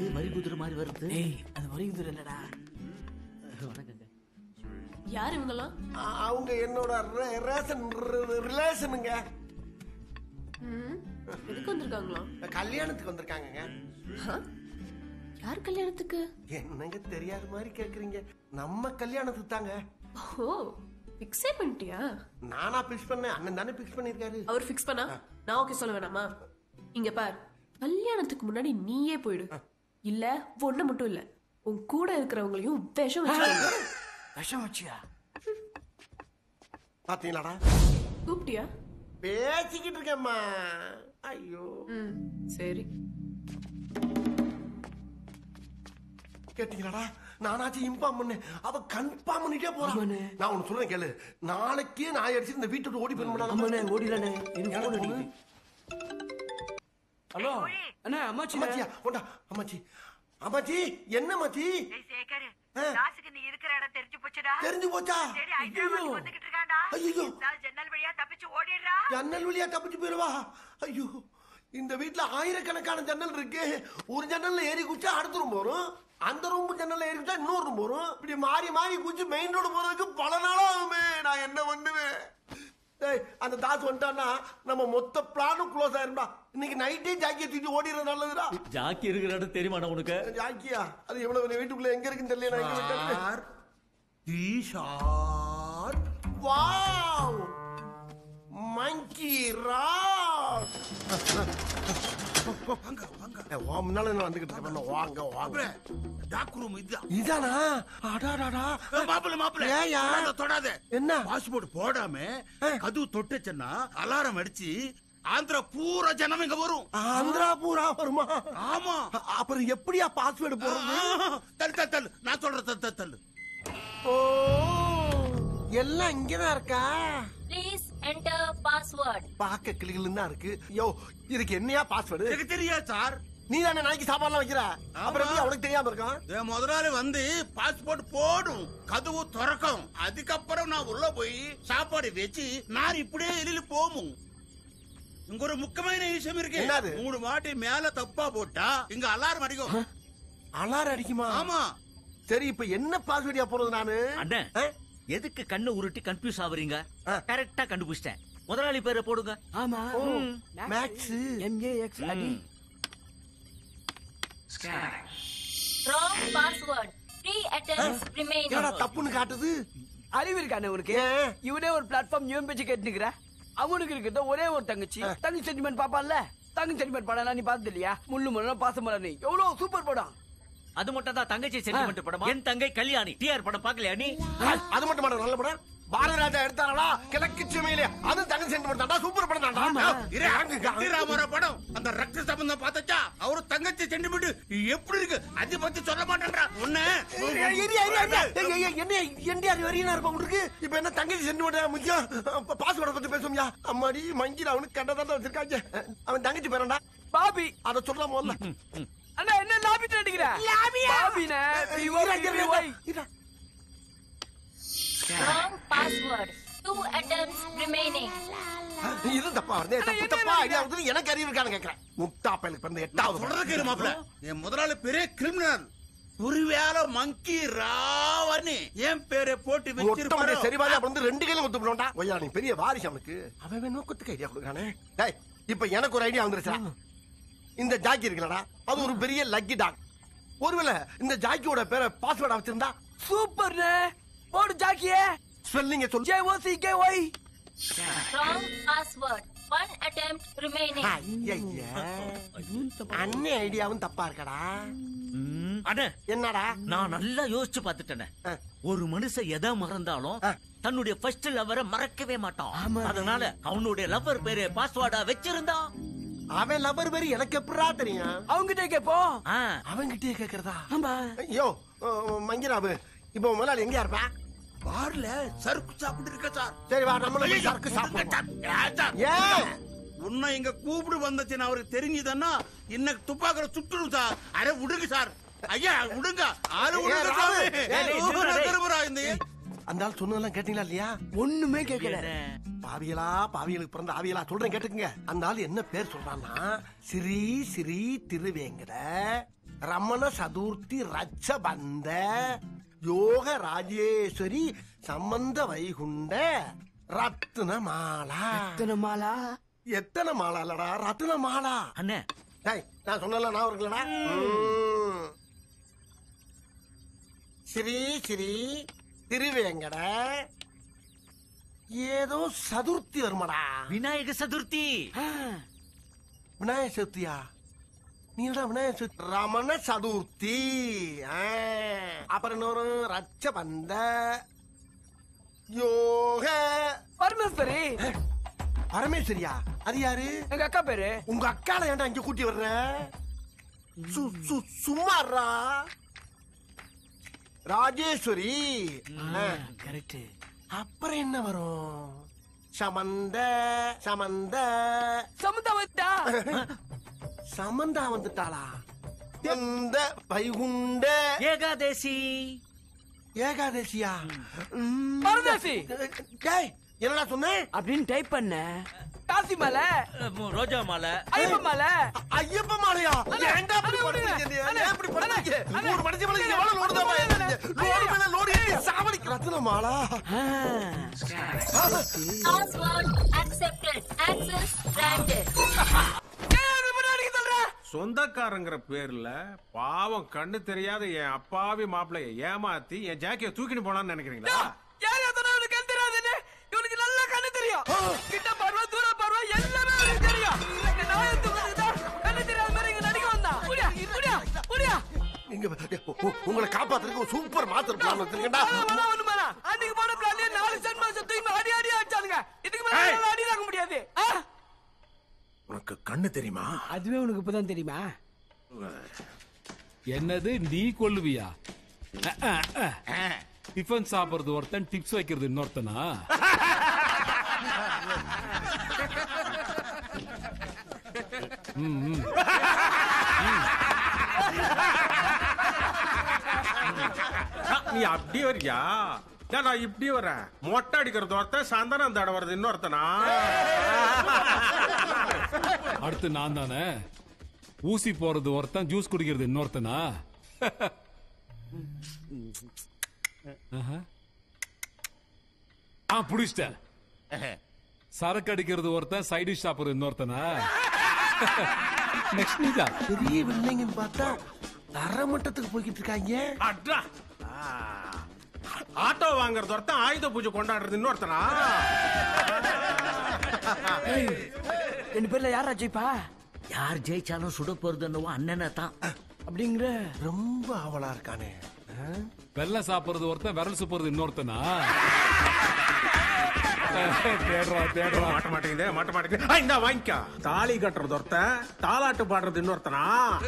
இது வரி குதிரை மாதிரி வருது ஏய் அது வரைக்குது இல்லடா வணக்கங்க யார் இவங்கெல்லாம் அ- அவங்க என்னோட ரே- ரேஷன் ரி- ரிலேஷனுங்க ம், எதுக்கு வந்திருக்காங்களா கல்யாணத்துக்கு வந்திருக்காங்கங்க ஆ? யார் கல்யாணத்துக்கு என்னங்க தெரியாத மாதிரி கேக்குறீங்க நம்ம கல்யாணத்துக்கு தாங்க ஓ ஃபிக்ஸே பண்ணிட்டியா நானா பிக்ஸ் பண்ணேன் அண்ணன் தானே பிக்ஸ் பண்ணிருக்காரு அவர் ஃபிக்ஸ் பண்ணா நான் ஓகே சொல்ல வேணாமா இங்க பார் கல்யாணத்துக்கு முன்னாடி நீயே போயிடு இல்ல ஒண்ணு மட்டும் இல்ல உன் கூட இருக்கிறவங்களையும் விஷம் வச்சு விஷம் வச்சியா பாத்தீங்களாடா கூப்பிட்டியா பேசிக்கிட்டு இருக்கேம்மா ஐயோ ம் சரி கேட்டீங்களாடா நானாச்சும் இன்ஃபார்ம் பண்ணேன் அவ கன்ஃபார்ம் பண்ணிட்டே போறான் நான் உனக்கு சொல்றேன் கேளு நாளைக்கே நாய் அடிச்சு இந்த வீட்டை விட்டு ஓடி அம்மாண்ணே போயிடணும் ஓடிடலாண்ணே எனக்கு யாரு phone phone? அடிக்குது. ஹலோ அண்ணா அம்மாச்சி அம்மாச்சியா கொண்டா அம்மாச்சி அம்மாச்சி என்ன மாச்சி டேய் சேகர் ஆ. தாசுக்கு நீ இருக்கிற இடம் தெரிஞ்சு போச்சுடா தெரிஞ்சு போச்சா சரி ஹைதராபாத் வந்துகிட்டு இருக்கான்டா ஐயோ. நான் ஜன்னல் வழியா தப்பிச்சு ஓடிடுறா ஜன்னல் வழியா தப்பிச்சு போயிருவா ஐயோ இந்த வீட்ல ஆயிரக்கணக்கான ஜன்னல் இருக்கு ஒரு ஜன்னல்ல ஏறி குச்சா அடுத்த ரூம் வரும் அந்த ரூம் ஜன்னல்ல ஏறி குச்சா இன்னொரு ரூம் வரும் இப்படி மாறி மாறி குச்சி மெயின் ரோடு போறதுக்கு பல நாளா ஆகுமே நான் என்ன பண்ணுவேன் டேய் அந்த தாஸ் வந்துட்டான்னா நம்ம மொத்த பிளானும் க்ளோஸ் ஆயிரும்டா இன்னைக்கு நைட்டே ஜாக்கியை தூக்கி ஓடிடுறது நல்லதுடா ஜாக்கி இருக்கிற இடம் தெரியுமாடா உனக்கு ஜாக்கியா அது எவ்வளவு பெரிய வீட்டுக்குள்ள எங்க இருக்குன்னு தெரியல நான் எங்க விட்டேன்னு. ஈஷார் வாவ் மங்கி ராக் வாங்க வாங்க ஏய், உன் முன்னால நான் வந்துகிட்டு இருக்கேன் வாங்க வாங்க டாக் ரூம் இதுதான் இதானா அடாடாடா மாப்பிள்ள மாப்பிள்ள ஏய்யா? தொடாத, தொடாத என்ன? பாஸ்போர்ட் போடாம கதவு தொட்டுச்சுன்னா அலாரம் அடிச்சு ஆந்திரா பூரா ஜனம் இங்க வரும் ஆந்திரா பூரா வருமா ஆமா அ- அப்புறம் எப்படியா பாஸ்வேர்டு போறது தள்ளு தள்ளு தள்ளு நான் சொல்றேன் தள்ளு தள்ளு, தள்ளு ஓ எல்லாம் இங்கதான் இருக்கா Please enter password. பாக்க கிளிகள் தான் இருக்கு யோ இதுக்கு என்னையா பாஸ்வேர்டு எனக்கு தெரியாது சார் நீ தானே நாய்க்கு சாப்பாடுலாம் வைக்கிற அப்புறம் எப்படி ஆமா. அவனுக்கு தெரியாம இருக்கான் என் முதலாளி வந்து பாஸ்போர்ட் போடும் கதவு திறக்கும் அதுக்கப்புறம் நான் உள்ள போய் சாப்பாடு வச்சு நான் இப்படியே வெளியில போகும் இங்க ஒரு முக்கியமான விஷயம் இருக்கு என்னது? மூணு மாட்டி மேல தப்பா போட்டா இங்க அலாரம் அடிக்கும் அலாரம் அடிக்குமா ஆமா சரி இப்ப என்ன பாஸ்வேர்டியா போறது நானு அண்ணே ஆ? எதுக்கு கண்ணை உருட்டி கன்ஃபியூஸ் ஆவறீங்க ஆ. கரெக்டா கண்டுபிடிச்சிட்டேன் முதலாளி பேரை போடுங்க ஆமா ஓ மேக்ஸ் எம்ஏஎக்ஸ் அடி Wrong password. Three attempts remaining. என்னடா தப்புன்னு காட்டுது அறிவு இருக்கானே உனக்கு ஏன்? இவனே ஒரு பிளாட்ஃபார்ம் இவன் பேச்சு கேட்டுக்கிற அவனுக்கு இருக்கிறது ஒரே ஒரு தங்கச்சி தங்கச்சி சென்டிமெண்ட் பாப்பான்ல தங்கச்சி சென்டிமெண்ட் படம் நீ பார்த்தது இல்லையா முள்ளு முள்ள பாசம் நீ எவ்வளவு சூப்பர் படம் அது மட்டும் தான் தங்கச்சி சென்டிமெண்ட் படமா என் தங்கை கல்யாணி டிஆர் படம் பாக்கலையா நீ அது மட்டும் மாட்டா நல்ல படம் பாரத ராஜா எடுத்தாரா கிழக்கு சுமையிலே அது தங்க சென்டிமெண்ட் தான்டா சூப்பர் படம் தான்டா இரு, என்டி ராமர படம் அந்த ரத்த சம்பந்தம் பார்த்தாச்சா அவரு தங்கச்சி சென்டிமெண்ட் எப்படி இருக்கு அதை பத்தி சொல்ல மாட்டேன்றா உன்ன என்ன என்டிஆர் வரையும் இருப்பா உங்களுக்கு இப்ப என்ன தங்கச்சி சென்டிமெண்ட் முக்கியம் பாஸ்வேர்டை பத்தி பேசுவோம்யா அம்மாடி மங்கில அவனுக்கு கண்டதான் வச்சிருக்காங்க அவன் தங்கச்சி பேரண்டா பாபி அத சொல்ல முதல்ல அண்ணா என்ன லாபி அடிக்கிற பாபினே இரு, இரு, இரு, இரு. Wrong password. Two attempts remaining. இது தப்பா வருது தப்பு தப்பா ஐடியா வந்து எனக்கு அறிவு இருக்கான்னு கேக்குறேன் முட்டா பயலுக்கு பிறந்த எட்டாவது சொல்றது கேளு மாப்பிள என் முதலாளி பெரிய கிரிமினல் ஒருவேளை மங்கி ராவணி என் பேரை போட்டு மொட்டை மண்டை சரி வச்சிருப்பாரு மாதிரி அப்ப வந்து ரெண்டு கையில முத்து போனோம்டா ஒய்யா நீ பெரிய வாரிசு அவனுக்கு அவன் வேணும் கொத்துக்கு ஐடியா கொடுக்கானே டேய் இப்ப எனக்கு ஒரு ஐடியா வந்துருச்சா இந்த ஜாக்கி இருக்குல்லடா அது ஒரு பெரிய லக்கி டாக் ஒருவேளை இந்த ஜாக்கியோட பேரை பாஸ்வேர்டா வச்சிருந்தா சூப்பர்னே போடு ஜாக்கியே ஸ்பெல்லிங்க சொல்லு J O C K Y Wrong password. One attempt remaining. ஐயையே. அண்ணே ஐடியாவும் தப்பா இருக்கடா ம், அண்ணே என்னடா நான் நல்லா யோசிச்சு பார்த்துட்டேனே ஆ. ஒரு மனுஷன் எதை மறந்தாலும் ஆ. தன்னுடைய ஃபர்ஸ்ட் லவ்வரை மறக்கவே மாட்டான் அதனால அவனுடைய லவ்வர் பேரு பாஸ்வேர்டா வச்சிருந்தா அவன் லவர் பேரு எனக்கு எப்படா தெரியும் அவங்கிட்ட கேப்போம் ஆ, அவன்கிட்டயே கேக்குறதா ஆமா ஐயோ மங்கிராபு இப்போ முதலாளி எங்கயா இருப்பா பார்ல சறுக்கு சாப்பிட்டு இருக்க சார் சரி வா நம்மளும் போய் சரக்கு சாப்பிடுவோம் ஏன் சார்? ஏன் உன்னை இங்க கூப்பிடு வந்துச்சுன்னு அவருக்கு தெரிஞ்சதுன்னா இன்னைக்கு துப்பாக்கிற சுட்டுடும் சார் அரே விடுங்க சார் ஐயா விடுங்க ஆளு விடுங்க ஏய், சாமி. ராமு, ஏய், டேய், ஊரே டேய். திரும்புறா இந்த அந்த ஆள் சொன்னதெல்லாம் கேட்டீங்களா இல்லையா ஒண்ணுமே கேட்கல என்ன? பாவியலா பாவியலுக்கு பிறந்த ஆவியலா சொல்றேன் கேட்டுக்குங்க அந்த ஆள் என்ன பேர் சொல்றான்னா ஸ்ரீ ஸ்ரீ திருவேங்கட ரமண சதுர்த்தி ரச்ச பந்த யோக ராஜேஸ்வரி சம்பந்த வைகுண்ட ரத்ன மாலா எத்தனை மாலா எத்தனை மாலா இல்லடா ரத்ன மாலா அண்ணே டேய் நான் சொன்னல நான் இருக்கலடா ம். ஸ்ரீ ஸ்ரீ திருவேங்கட ஏதோ சதுர்த்தி வருமாடா விநாயக சதுர்த்தி விநாயகர் சதுர்த்தியா நீ என்ன விநாயகர் சதுர்த்தி ரமண சதுர்த்தி ஆ. அப்புறம் இன்னொரு ரச்ச பந்த யோக பரமேஸ்வரி பரமேஸ்வரியா அது யாரு எங்க அக்கா பேரு உங்க அக்கால ஏன்டா இங்க கூட்டி வர்ற சு- சு- சும்மாறா ராஜேஸ்வரி ஆ. கரெக்ட் அப்புறம் என்ன வரும் சமந்த சமந்த சமுதா வந்தா சமந்தா வந்துட்டாளா எந்த வைகுண்ட ஏகாதேசி ஏகாதசியா ம். பரதேசி டேய் என்னடா சொன்ன அப்படின்னு டைப் பண்ண காசி மலை அஹ், ரோஜா மாலை ஐயப்ப மலை ஐயப்ப மாலையா ஏன்டா இப்படி அண்ணே, பண்றீங்க அண்ணே, நீ? அண்ணே, ஏன் இப்படி பண்றீங்க? அண்ணே, ஒரு மனுஷன் மேல அண்ணே, எவ்வளவு லோடு தான் அண்ணே, ஏறுறீங்க? அண்ணே, லோடு மேல லோடு ஏறி சாவடி ரத்தின Mala Password accepted. Access granted. சொந்தக்காரங்கிற பேர்ல பாவம் கண்ணு தெரியாத என் அப்பாவி மாப்பிளைய ஏமாத்தி என் ஜாக்கிய தூக்கிட்டு போனான்னு நினைக்கிறீங்களா யார் எத்தனை இவனுக்கு கண் தெரியாதுன்னு இவனுக்கு நல்லா கண்ணு தெரியும் கிட்ட பார்வை தூர பார்வை எல்லாமே அவனுக்கு தெரியும் இந்த நாயை தூக்குறதுக்கு தான் கண்ணு தெரியாத மாதிரி இங்க நடிக்க வந்தான் முடியா முடியா முடியா நீங்க உ- உ- உங்களை காப்பாத்துறதுக்கு ஒரு சூப்பர் மாஸ்டர் பிளான் வச்சிருக்கேன்டா வேணாம், ஒண்ணும் வேணாம். அன்னைக்கு போன பிளான்லயே நாலு சென்ட் மாசம் தூக்கி அடி அடி அடிச்சானுங்க இதுக்கு மேல ஏய். என்னால அடி தாங்க முடியாது ஆ? உனக்கு கண்ணு தெரியுமா அதுவே உனக்கு இப்பதான் தெரியுமா என்னது நீ கொல்லுவியா அஹ், அஹ், அஹ். டிஃபன் சாப்பிடுறது ஒருத்தன் டிப்ஸ் வைக்கிறது இன்னொருத்தனா ம், ம். நீ அப்படி வரியா ஏன் நான் இப்படி வரேன் மொட்டை அடிக்கிறது ஒருத்தன் சந்தனம் தடவுறது இன்னொருத்தனா அடுத்து நான் தானே ஊசி போறது ஒருத்தன் ஜூஸ் குடிக்கிறது இன்னொருத்தனா ஆஹா. ஆ புடிச்சிட்டேன் சரக்கு அடிக்கிறது ஒருத்தன் சைடு டிஷ் சாப்பிடுறது இன்னொருத்தனா நெக்ஸ்ட் நீதான் பெரிய வில்லைங்கன்னு பார்த்தா தரமட்டத்துக்கு போய்கிட்டு இருக்காங்க அட்ரா ஆ. ஆட்டோ வாங்குறது ஒருத்தன் ஆயுத பூஜை கொண்டாடுறது இன்னொருத்தனா ரெண்டு பேர்ல யாரா ஜெயிப்பா யார் ஜெயிச்சாலும் சுட போறது என்னவோ அண்ணனை தான் அப்படிங்கிற ரொம்ப ஆவலா இருக்கானே ஆ? வெள்ளம் சாப்பிடுறது ஒருத்தன் விரல் சுப்புறது இன்னொருத்தனா தேடுறா தேடுறா மாட்ட மாட்டேங்குதே மாட்ட மாட்டேங்குது ஆ, இந்தா வாங்கிக்கா தாலி கட்டுறது ஒருத்தன் தாலாட்டு பாடுறது இன்னொருத்தனா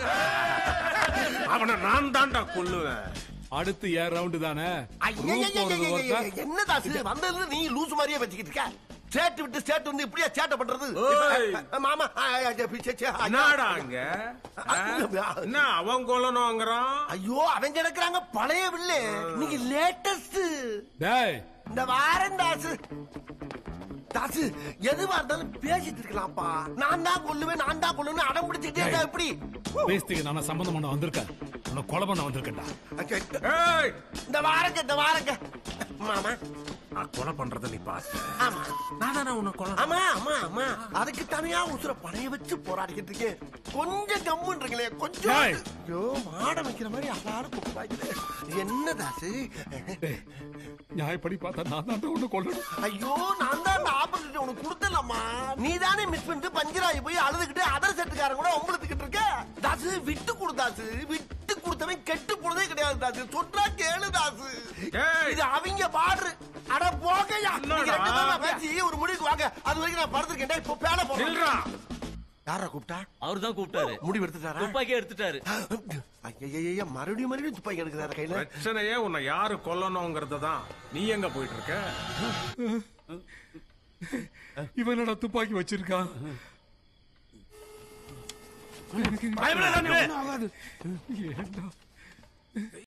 அவனை நான் தான்டா கொல்லுவேன் அடுத்து ஏன் ரவுண்டு தானே ரூம் போறது ஐயையையையையைய, ஒருத்தன் என்ன தாசு வந்ததுல நீ லூசு மாதிரியே வச்சுக்கிட்டு இருக்க ஸ்டேட் விட்டு ஸ்டேட் வந்து இப்படியா சேட்டை பண்றது ஓய். இப்ப, மாமா ஆ, ஆ, ஆ, சே, சே, ஐயா. என்னடா அங்க ஆ? என்ன அவன் கொல்லணுங்கிறான் ஐயோ அவங்க கிடக்குறாங்க பழைய வில்லு நீங்க லேட்டஸ்ட் டேய் இந்த வாரம் தாசு தாசு எதுவா இருந்தாலும் பேசிட்டு இருக்கலாம்ப்பா நான் தான் கொல்லுவேன் நான் தான் கொல்லுவேன் அடம் பிடிச்சிட்டே இருந்தா எப்படி பேஸ்துக்கு நான் சம்பந்தம் பண்ண வந்திருக்கேன் உன்னை கொலை பண்ண வந்திருக்கேன்டா அச்சே, ஏய் இந்த வாரங்க இந்த வாரங்க மாமா நான் கொலை பண்றத நீ பாத்த ஆமா நான் தானே உன்னை கொலை ஆமா ஆமா ஆமா அதுக்கு தனியா உசுர பணைய வச்சு போராடிக்கிட்டு இருக்கேன் கொஞ்சம் கம்முன்னு இருக்கீங்களே கொஞ்சம் டேய். ஐயோ மாட வைக்கிற மாதிரி அல்லாரும் குப்பாய்க்குது என்ன தாசு நியாயப்படி பார்த்தா நான் தான் உன்னை கொல்லணும் ஐயோ நான் தான் அந்த ஆப்பர்ச்சுனிட்டி உனக்கு கொடுத்தலம்மா நீ தானே மிஸ் பண்ணிட்டு பஞ்சராயி போய் அழுதுகிட்டு அதர் செட்டுக்காரன் கூட ஒம்பளுத்துக்கிட்டு இருக்க தாசு விட்டு கொடு தாசு விட்டு கொடுத்தவன் கெட்டு போனதே கிடையாது தாசு சொன்னா கேளு தாசு ஏய். இது அவங்க பாடுறு அட போகையா நீங்க என்னடா? ரெண்டு பேரும் பேசி ஒரு முடிவுக்கு வாங்க அது வரைக்கும் நான் படுத்திருக்கேன் இப்போ பேல நில்றா போறேன் யாரா கூப்பிட்டா அவர் தான் கூப்பிட்டாரு முடிவு எடுத்துட்டாரா துப்பாக்கி எடுத்துட்டாரு ஐயா மறுபடியும் மறுபடியும் துப்பாக்கி எடுக்கிறாரு கையில பிரச்சனையே உன்னை யாரு கொல்லணுங்கிறது தான் நீ எங்க போயிட்டு இருக்க இவன் என்னடா துப்பாக்கி வச்சிருக்கான் எனக்கு பயப்படாத நீ. ஏன்டா